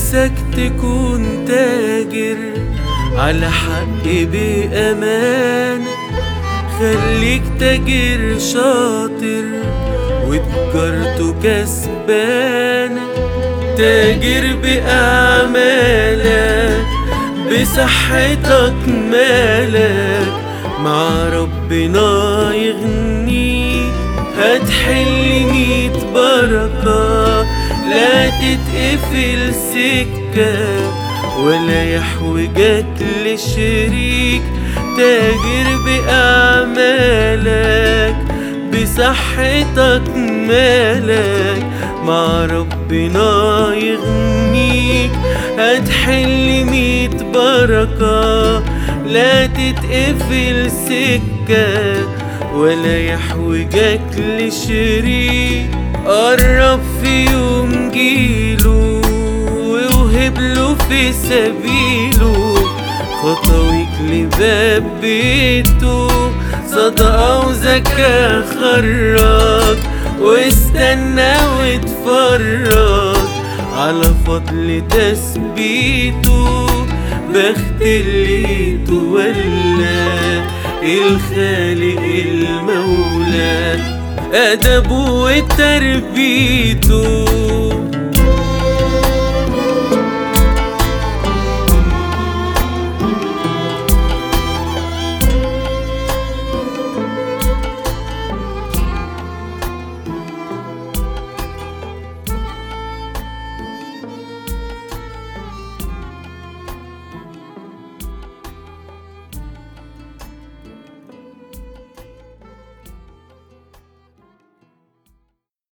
نفسك تكون تاجر على حق بأمان خليك تاجر شاطر وتجارته كسبان تاجر بأعمالك بصحتك مالك مع ربنا يغنيك هتحل ميت بركة لا تتقفل سكة ولا يحوجك لشريك تاجر بأعمالك بصحتك مالك مع ربنا يغنيك هتحل ميت بركة لا تتقفل سكة ولا يحوجك لشريك قرب في يوم جيله ووهب له في سبيله خطويك لباب بيته صدقة وزكاة خرج واستنى واتفرج على فضل تثبيته بخت اللي تولى الخالق المولى أدبه وتربيته